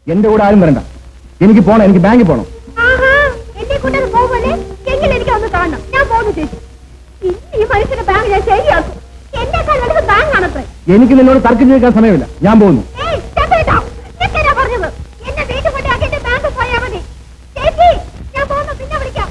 എന്റെ കൂടെ ആരും വരണ്ട എനിക്ക് പോണം എനിക്ക് ബാങ്കിൽ പോണം ആഹാ എന്നെ കൊണ്ടത് പോകുമല്ലേ എങ്കിൽ എനിക്ക് ഒന്ന് കാണണം ഞാൻ പോകുന്നു ചേച്ചി ഇന്ന് ഈ മനുഷ്യന്റെ ബാങ്ക് ഞാൻ ശരിയാക്കും എന്നെക്കാൾ വലുത് ബാങ്ക് ആണത്രേ എനിക്ക് നിന്നോട് തർക്കം ചോദിക്കാൻ സമയമില്ല ഞാൻ പോകുന്നു ഏയ് ചെറുതാ ചെറുതാ പറഞ്ഞത് എന്നെ വീട്ടിൽ കൊണ്ടാക്കി എന്റെ ബാങ്ക് പോയാ മതി ചേച്ചി ഞാൻ പോകുന്നു പിന്നെ വിളിക്കാം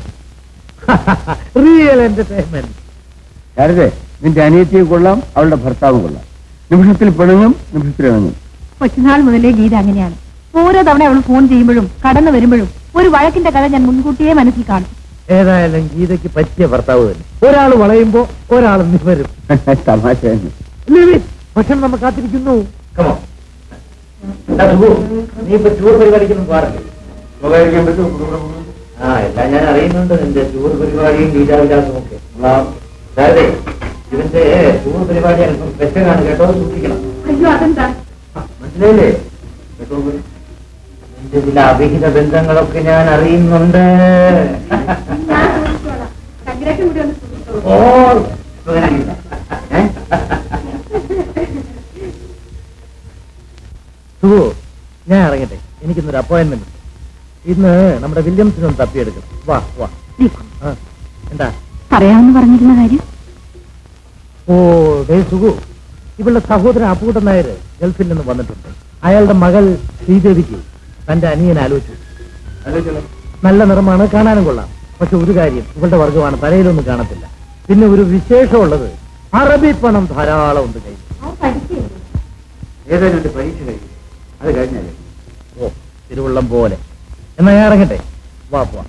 റിയൽ എന്റർടൈൻമെന്റ് ശാരദേ നിന്റെ അനിയത്തിയും കൊള്ളാം അവളുടെ ഭർത്താവും കൊള്ളാം നിമിഷത്തിൽ പിണങ്ങും നിമിഷത്തിൽ ഇണങ്ങും കൊച്ചുനാൾ മുതലേ ഗീത അങ്ങനെയാണ് ഓരോ തവണ അവൾ ഫോൺ ചെയ്യുമ്പോഴും കടന്നു വരുമ്പോഴും ഒരു വഴക്കിന്റെ കഥ ഞാൻ മുൻകൂട്ടിയേ മനസ്സിൽ കാണും ഏതായാലും ഗീതയ്ക്ക് പറ്റിയ ഭർത്താവ് തന്നെ ഒരാൾ വളയുമ്പോ ഒരാൾ നിവരും തമാശ തന്നെ. ലിവിൻ, ഭക്ഷണം നമ്മൾ കാത്തിരിക്കുന്നു നീ ഇപ്പൊ ടൂർ പരിപാടിക്കൊന്നും പോകാറില്ലേ ആ എല്ലാം ഞാൻ അറിയുന്നുണ്ട് നിന്റെ ടൂർ പരിപാടിയും ലീലാവിലാസവും ഒക്കെ അതായത് ഇവന്റെ ടൂർ പരിപാടി അല്പം പെറ്റകാണ് കേട്ടോ സൂക്ഷിക്കണം അയ്യോ അതെന്താ ആ, മനസ്സിലായില്ലേ കേട്ടോ നിന്റെ ചില അവിഹിത ബന്ധങ്ങളൊക്കെ ഞാൻ അറിയുന്നുണ്ട് ഓ സുഖനായില്ല. ഏ? സുഖു ഞാൻ ഇറങ്ങട്ടെ എനിക്കിന്നൊരു അപ്പോയിന്റ്മെന്റ് ഉണ്ട് ഇന്ന് നമ്മുടെ വില്യംസിനൊന്ന് തപ്പിയെടുക്കണം വാ വാ ആ, എന്താ പറയാമെന്ന് പറഞ്ഞിരുന്ന കാര്യം ഓ ഡേ സുഖു ഇവളുടെ സഹോദരൻ അപ്പൂട്ടൻ നായർ ഗൾഫിൽ നിന്ന് വന്നിട്ടുണ്ട് അയാളുടെ മകൾ ശ്രീദേവിക്ക് തന്റെ അനിയൻ ആലോചിച്ചു നല്ല നിറമാണ് കാണാനും കൊള്ളാം പക്ഷെ ഒരു കാര്യം ഇവളുടെ വർഗമാണ് തലയിലൊന്നും കാണത്തില്ല പിന്നെ ഒരു വിശേഷമുള്ളത് അറബി പണം ധാരാളം ഉണ്ട് കയ്യിൽ ഏതായാലും എന്റെ പരീക്ഷ കഴിയും അത് കഴിഞ്ഞാലേ ഓ തിരുവള്ളം പോലെ എന്നാ ഞാൻ ഇറങ്ങട്ടെ വാ പോവാ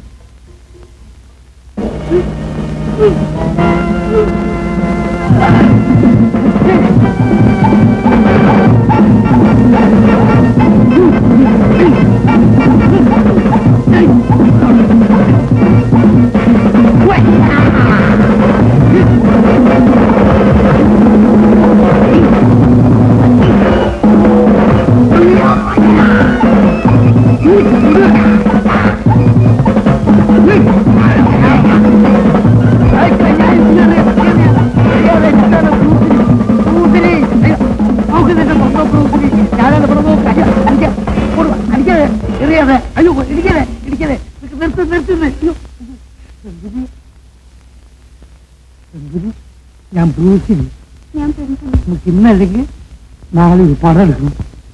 ഞാൻ ബ്രൂസിൽ ഞാൻ പെൻഷൻ നമുക്ക് ഇന്നല്ലെങ്കിൽ നാളെ ഒരു പടം എടുക്കണം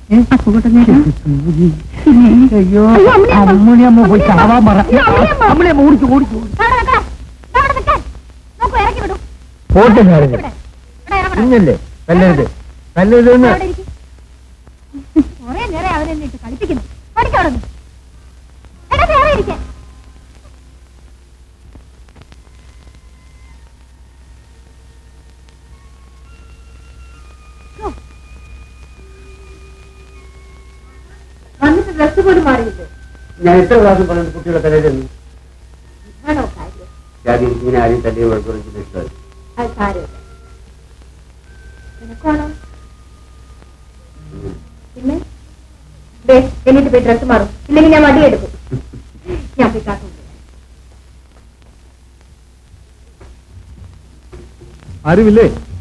അയ്യോ അയ്യോ, അമ്മുണിയമ്മ. അമ്മുണിയമ്മ പോയി ചാവാൻ പറ അയ്യോ, അമ്മുണിയമ്മ. അമ്മുണിയമ്മ ഓടിച്ചു ഓടിച്ചു അവിടെ നിൽക്കാൻ അവിടെ നിൽക്കാൻ നോക്കൂ ഇറക്കി വിടും പോട്ടെ ശാരദ ഇവിടെ ഇവിടെ ഇറങ്ങണം കുഞ്ഞല്ലേ തല്ലരുത് തല്ലരുതെന്ന് അവിടെ ഇരിക്ക്. കുറേ നേരം അവരെന്നെ ഇട്ട് കളിപ്പിക്കുന്നു പഠിക്കവിടെ നിന്ന്. എടാ വേറെ ഇരിക്കാൻ വന്നിട്ട് ഡ്രസ് പോലും മാറിയില്ല ഞാൻ എത്ര പ്രാവശ്യം പറഞ്ഞു കുട്ടികളെ തലയിലെന്ന് ആണോ കാര്യം ജാതി ഇങ്ങനെ ആരെയും തല്ലിയ വഴക്കുറച്ചിട്ട് ഇഷ്ടമായി അത് സാരമില്ല നിനക്കാണോ പിന്നെ ദേ, എന്നിട്ട് പോയി ഡ്രസ് മാറും ഇല്ലെങ്കിൽ ഞാൻ വടി എടുക്കും ഞാൻ പോയി കാക്കും ആരുമില്ലേ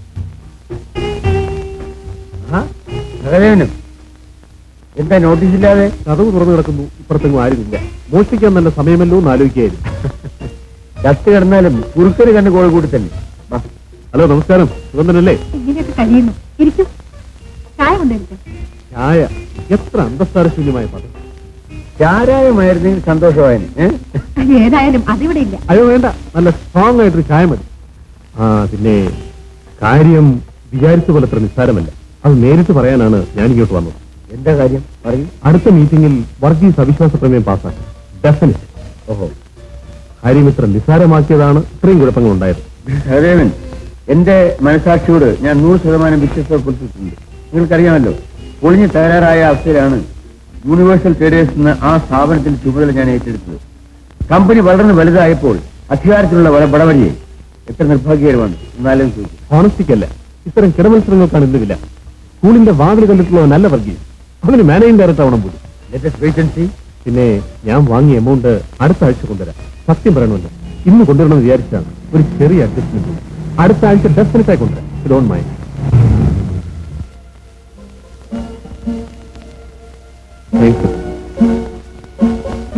ആ സഹദേവനും എന്താ നോട്ടീസ് ഇല്ലാതെ കഥവ് തുറന്നു കിടക്കുന്നു ഇപ്പുറത്തെങ്ങും ആരുമില്ല മോഷ്ടിക്കാൻ നല്ല സമയമല്ലോ എന്ന് ആലോചിക്കായിരുന്നു ചത്ത് കിടന്നാലും കുറുക്കര് കണ്ട് കോഴി കൂടി തന്നെ വാ. ഹലോ നമസ്കാരം സുഗന്ധനല്ലേ ഇങ്ങനെയൊക്കെ കഴിയുന്നു ഇരിക്കും ചായ കൊണ്ടെടുക്കും ചായ എത്ര അന്തസ്താരശൂന്യമായ പദം ചാരായമായിരുന്നെങ്കിൽ സന്തോഷമായന് ഏഹ് ഏതായാലും അതിവിടെ ഇല്ല അയ്യോ വേണ്ട നല്ല സ്ട്രോങ് ആയിട്ടൊരു ചായ മതി ആ പിന്നെ കാര്യം വിചാരിച്ച പോലെ അത്ര നിസ്സാരമല്ല അത് നേരിട്ട് പറയാനാണ് ഞാൻ ഇങ്ങോട്ട് വന്നത് എന്താ കാര്യം പറയൂ അടുത്ത മീറ്റിംഗിൽ വർഗീസ് അവിശ്വാസ പ്രമേയം പാസ്സാക്കി ഡെഫിനറ്റ് ഓഹോ കാര്യം ഇത്ര നിസ്സാരമാക്കിയതാണ് ഇത്രയും കുഴപ്പങ്ങൾ ഉണ്ടായത് സഹദേവൻ എന്റെ മനസാക്ഷിയോട് ഞാൻ നൂറ് ശതമാനം വിശ്വസ്ത പുലർത്തിയിട്ടുണ്ട് നിങ്ങൾക്കറിയാമല്ലോ പൊളിഞ്ഞു തകരാറായ അവസ്ഥയിലാണ് യൂണിവേഴ്സൽ ട്രേഡേഴ്സ് എന്ന ആ സ്ഥാപനത്തിന്റെ ചുമതല ഞാൻ ഏറ്റെടുത്തത് കമ്പനി വളർന്ന് വലുതായപ്പോൾ അധികാരത്തിലുള്ള വട- വടവഴിയെ എത്ര നിർഭാഗ്യകരമാണ് എന്നാലും ചോദിച്ചു ഹോണസ്റ്റിക്കല്ല ഇത്തരം കിടമത്സരങ്ങൾക്കാണ് ഇന്ന് വില സ്കൂളിന്റെ വാതിൽ കണ്ടിട്ടുള്ളവനല്ല വർഗീസ് അവന് മാനേജിംഗ് ഡയറക്ടർ ആവണം പോലും ലേറ്റസ്റ്റ് വേക്കൻസി പിന്നെ ഞാൻ വാങ്ങിയ എമൗണ്ട് അടുത്ത ആഴ്ച കൊണ്ടുവരാം സത്യം പറയണമല്ലോ ഇന്ന് കൊണ്ടുവരണമെന്ന് വിചാരിച്ചാണ് ഒരു ചെറിയ അഡ്ജസ്റ്റ്മെന്റ് അടുത്ത ആഴ്ച ഡെഫിനറ്റ് ആയി കൊണ്ടുവരാം ഡോണ്ട് മൈൻഡ്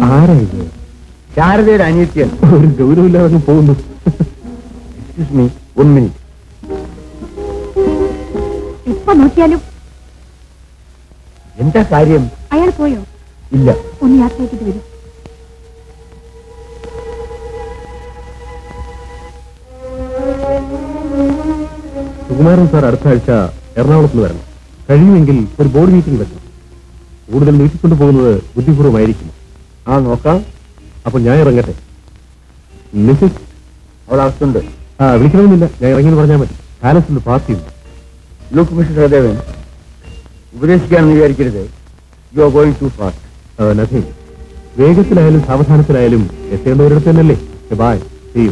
ആരാ ഇത് ശാരദയുടെ അനിയത്തിയാണ് ഒരു ഗൗരവമില്ലാതെ പോകുന്നു എക്സ്ക്യൂസ് മീ വൺ മിനിറ്റ് എപ്പോ നോക്കിയാലും എന്താ കാര്യം അയാൾ പോയോ ഇല്ല ഒന്ന് യാത്രയാക്കിട്ട് വരും സുകുമാരൻ സാർ അടുത്ത ആഴ്ച എറണാകുളത്ത് നിന്ന് വരണം കഴിയുമെങ്കിൽ ഒരു ബോർഡ് മീറ്റിംഗ് വെക്കണം കൂടുതൽ നീട്ടിക്കൊണ്ടു പോകുന്നത് ബുദ്ധിപൂർവ്വമായിരിക്കും ആ നോക്കാം അപ്പോൾ ഞാൻ ഇറങ്ങട്ടെ മിസ്സസ് അവൾ അകത്തുണ്ട് ആ വിളിക്കണമെന്നില്ല ഞാൻ ഇറങ്ങിയെന്ന് പറഞ്ഞാൽ മതി പാലസിൽ പാർട്ടിയുണ്ട് ലുക്ക് മിസ്റ്റർ സഹദേവൻ ഉപദേശിക്കാണെന്ന് വിചാരിക്കരുത് you are going too fast nothing വേഗത്തിലായാലും സാവധാനത്തിലായാലും എത്തേണ്ടവരിടത്ത് തന്നെയല്ലേ ബായ് ചെയ്യും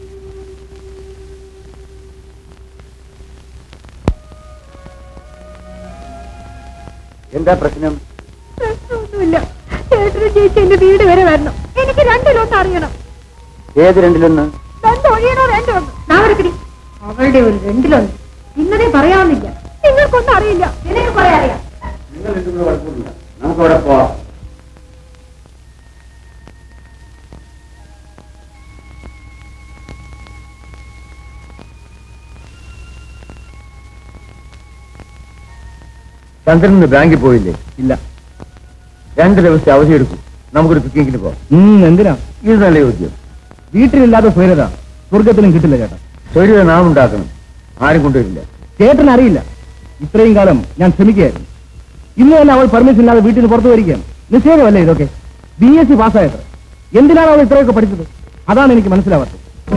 എന്താ പ്രശ്നം പ്രശ്നമൊന്നുമില്ല ചേട്ടനും ചേച്ചി എന്റെ വീട് വരെ വരണം എനിക്ക് രണ്ടിലൊന്ന് അറിയണം ഏത് രണ്ടിലൊന്ന് രണ്ട് ഒഴിയണോ രണ്ടോ നാവെടുക്കടി അവളുടെ ഒരു രണ്ടിലൊന്ന് ഇന്നലെ പറയാവുന്നില്ല നിങ്ങൾക്കൊന്നും അറിയില്ല നിനക്ക് കുറെ അറിയാം നമുക്ക് അവിടെ പോവാം ചന്ദ്രൻ ഇന്ന് ബാങ്കിൽ പോയില്ലേ ഇല്ല രണ്ട് ദിവസത്തെ അവധി എടുക്കും നമുക്കൊരു പിക്കിങ്ങിന് പോവാം ഉം, എന്തിനാ ഇത് നല്ല ചോദ്യം വീട്ടിലില്ലാത്ത സ്വൈരത സ്വർഗത്തിലും കിട്ടില്ല ചേട്ടാ സ്വൈര്യ നാം ഉണ്ടാക്കണം ആരും കൊണ്ടുവരില്ല ചേട്ടൻ അറിയില്ല ഇത്രയും കാലം ഞാൻ ശ്രമിക്കുകയായിരുന്നു ഇന്ന് തന്നെ അവൾ പെർമിഷൻ ഇല്ലാതെ വീട്ടിൽ നിന്ന് പുറത്തു വരികയാണ് നിശ്ചയമല്ലേ ഇതൊക്കെ ബി എസ് സി പാസ്സായത് എന്തിനാണ് അവൾ ഇത്രയൊക്കെ പഠിച്ചത് അതാണ് എനിക്ക് മനസ്സിലാവാത്തത്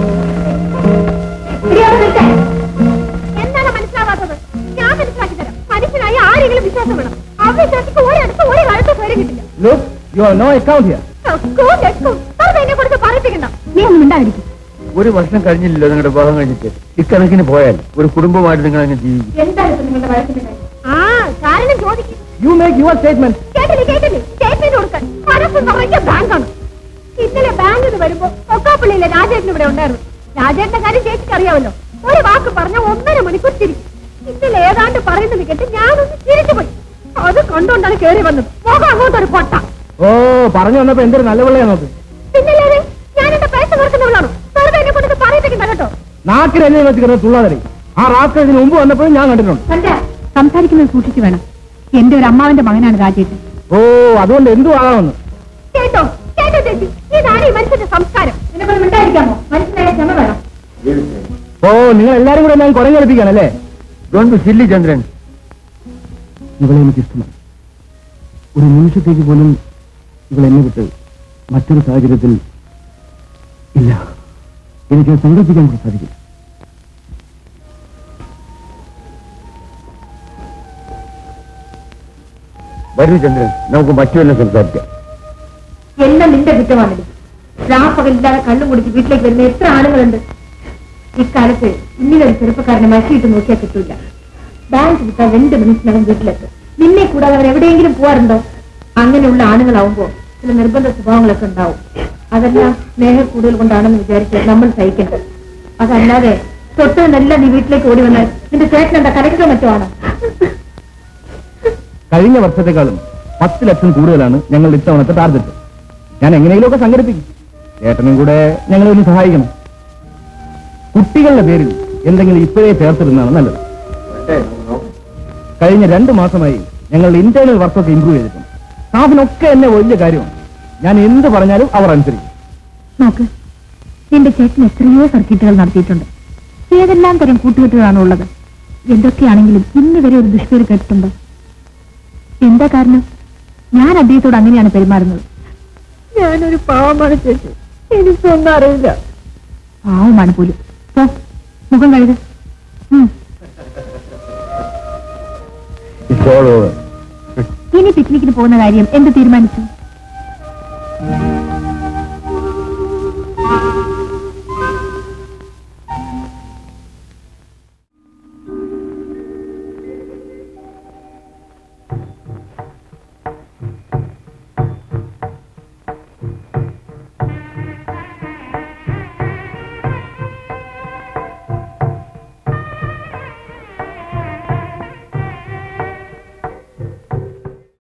എന്താണ് മനസ്സിലാവാത്തത് ഞാൻ മനസ്സിലാക്കി തരാം മനുഷ്യനായി ആരെങ്കിലും വിശ്വാസം വേണം അവിശ്വാസിക്ക് ഒരിടത്ത് ഒരു കാലത്ത് പേര് കിട്ടില്ല look you are no account here school school എന്നെ കുറിച്ച് പറയിപ്പിക്കണ്ട നീ ഒന്നും മിണ്ടാതിരിക്കും ഒരു വർഷം കഴിഞ്ഞില്ലല്ലോ നിങ്ങളുടെ വിവാഹം കഴിഞ്ഞിട്ട് ഇക്കണക്കിന് പോയാൽ ഒരു കുടുംബമായിട്ട് നിങ്ങൾ അങ്ങനെ ജീവിക്കും എന്താണ് ഇപ്പൊ നിങ്ങളുടെ വഴക്കിന്റെ കാര്യം? ആ കാരണം ചോദിക്കും യു മേക്ക് യുവർ സ്റ്റേറ്റ്മെന്റ് കേട്ടില്ലേ കേട്ടില്ലേ സ്റ്റേറ്റ്മെന്റ് കൊടുക്കാൻ മനസ്സ് നിറഞ്ഞ ബാങ്കാണ് ഇന്നലെ ബാങ്കിൽ നിന്ന് വരുമ്പോ ഒക്കാപ്പള്ളിയിലെ രാജേട്ടൻ ഇവിടെ ഉണ്ടായിരുന്നു രാജേട്ടന്റെ കാര്യം ചേച്ചിക്ക് അറിയാമല്ലോ ഒരു വാക്ക് പറഞ്ഞ ഒന്നര മണിക്കൂർ ചിരിക്കും ഇന്നലെ ഏതാണ്ട് പറയുന്നത് കേട്ട് ഞാനൊന്ന് ചിരിച്ചുപോയി അത് കണ്ടുകൊണ്ടാണ് കേറി വന്നത് മുഖം അങ്ങോട്ടൊരു പൊട്ട ഓ പറഞ്ഞു വന്നപ്പോ എന്തൊരു നല്ല പിള്ളയാ നോക്ക് പിന്നല്ലാതെ ഞാൻ എന്റെ പൈസ കൊടുക്കുന്നവളാണോ വെറുതെ എന്നെ കൊണ്ട് പറയിപ്പിക്കണ്ട കേട്ടോ നാക്കിൽ എന്നെ വെച്ചിരുന്ന തുള്ളാതറി ആ റാക്ക് ഇതിന് മുമ്പ് വന്നപ്പോഴും ഞാൻ കണ്ടിട്ടുണ്ട് കണ്ട സംസാരിക്കുന്നത് സൂക്ഷിച്ചു വേണം എന്റെ ഒരു അമ്മാവന്റെ മകനാണ് രാജേട്ടൻ ഓ അതുകൊണ്ട് എന്തു ആകാമെന്ന് കേട്ടോ കേട്ടോ ചേച്ചി ഇതാണ് ഈ മനുഷ്യന്റെ സംസ്കാരം എന്നെ കൊണ്ട് മിണ്ടായിരിക്കാമോ മനസ്സിലായ ക്ഷമ വേണം ഓ നിങ്ങൾ എല്ലാരും കൂടെ ഞാൻ കുരങ്ങെടുപ്പിക്കാണല്ലേ ഡോണ്ട് സില്ലി ചന്ദ്രൻ ഇവളെ എനിക്ക് ഇഷ്ടമാണ് ഒരു നിമിഷത്തേക്ക് പോലും ഇവൾ എന്നെ വിട്ട് മറ്റൊരു സാഹചര്യത്തിൽ ഇല്ല എനിക്ക് സങ്കല്പിക്കാൻ കൂടി സാധിക്കും വരൂ ചന്ദ്രൻ നമുക്ക് മറ്റു വല്ലതും സംസാരിക്കാം എല്ലാം നിന്റെ കുറ്റമാണിത് രാപ്പകലില്ലാതെ കള്ളും കുടിച്ച് വീട്ടിലേക്ക് വരുന്ന എത്ര ആളുകളുണ്ട് ഇക്കാലത്ത് ഇന്നിലൊരു ചെറുപ്പക്കാരനെ മഷിയിട്ട് നോക്കിയാൽ കിട്ടൂല ബാങ്ക് വിട്ടാൽ രണ്ട് മിനിറ്റിനകം വീട്ടിലെത്തും നിന്നെ കൂടാതെ അവർ എവിടെയെങ്കിലും പോവാറുണ്ടോ അങ്ങനെയുള്ള ആണുങ്ങളാവുമ്പോ ചില നിർബന്ധ സ്വഭാവങ്ങളൊക്കെ ഉണ്ടാവും അതെല്ലാം സ്നേഹ കൂടുതൽ കൊണ്ടാണെന്ന് വിചാരിച്ച് നമ്മൾ സഹിക്കേണ്ടത് അതല്ലാതെ തൊട്ടതെല്ലാം നീ വീട്ടിലേക്ക് ഓടി വന്നാൽ നിന്റെ ചേട്ടൻ എന്താ കലക്കോ മറ്റോ ആണോ കഴിഞ്ഞ വർഷത്തെക്കാളും പത്ത് ലക്ഷം കൂടുതലാണ് ഞങ്ങൾ ഇത്തവണത്തെ ടാർഗറ്റ് ഞാൻ എങ്ങനെയെങ്കിലുമൊക്കെ സംഘടിപ്പിക്കും ചേട്ടനും കൂടെ ഞങ്ങളെ ഒന്ന് സഹായിക്കണം കുട്ടികളുടെ പേരിൽ എന്തെങ്കിലും ഇപ്പോഴേ ചേർത്തിരുന്നതാണ് നല്ലത് കഴിഞ്ഞ രണ്ട് മാസമായി ഞങ്ങളുടെ ഇന്റേണൽ വർക്കൊക്കെ ഇമ്പ്രൂവ് ചെയ്തിട്ടുണ്ട് സ്റ്റാഫിനൊക്കെ എന്നെ വലിയ കാര്യമാണ് ഞാൻ എന്ത് പറഞ്ഞാലും അവർ അനുസരിക്കും നോക്ക് എന്റെ ചേട്ടൻ എത്രയോ സർക്കിട്ടുകൾ നടത്തിയിട്ടുണ്ട് ഏതെല്ലാം തരം കൂട്ടുകെട്ടുകളാണ് ഉള്ളത് എന്തൊക്കെയാണെങ്കിലും ഇന്ന് വരെ ഒരു ദുഷ്പേര് കേട്ടിട്ടുണ്ടോ എന്താ കാരണം ഞാൻ അദ്ദേഹത്തോട് അങ്ങനെയാണ് പെരുമാറുന്നത് ഞാനൊരു പാവമാണ് ചേച്ചി എനിക്കൊന്നും അറിയില്ല പാവമാണ് പോലും പോ മുഖം കഴുക ഇറ്റ്സ് ഓൾ ഓവർ ഇനി പിക്നിക്കിന് പോകുന്ന കാര്യം എന്ത് തീരുമാനിച്ചു